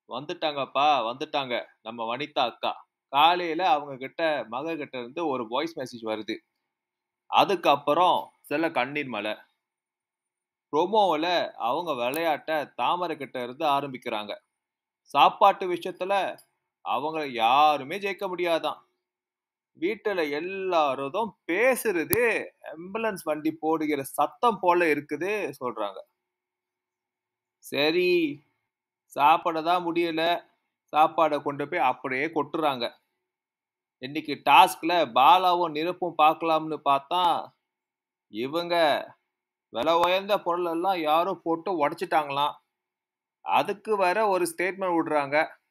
வந்துட்டாங்கப்பா வந்துட்டாங்க நம்ம வனிதா அக்கா காலையில அவங்க கிட்ட மக கிட்ட இருந்து ஒரு வாய்ஸ் மெசேஜ் வருது அதுக்கப்புறம் சில கண்ணீர் மலை ப்ரோமோவில் அவங்க விளையாட்ட தாமரை கிட்ட இருந்து ஆரம்பிக்கிறாங்க சாப்பாட்டு விஷயத்துல அவங்கள யாருமே ஜெயிக்க முடியாதான் வீட்டுல எல்லாரும் பேசுறது ஆம்புலன்ஸ் வண்டி போடுகிற சத்தம் போல இருக்குது சொல்றாங்க சரி சாப்பிட தான் முடியல சாப்பாடை கொண்டு போய் அப்படியே கொட்டுறாங்க இன்னைக்கு டாஸ்க்ல பாலாவும் நிரப்பும் பார்க்கலாம்னு பார்த்தா இவங்க விலை உயர்ந்த பொருள் எல்லாம் யாரோ போட்டு உடைச்சிட்டாங்களாம் அதுக்கு வேற ஒரு ஸ்டேட்மெண்ட் விடுறாங்க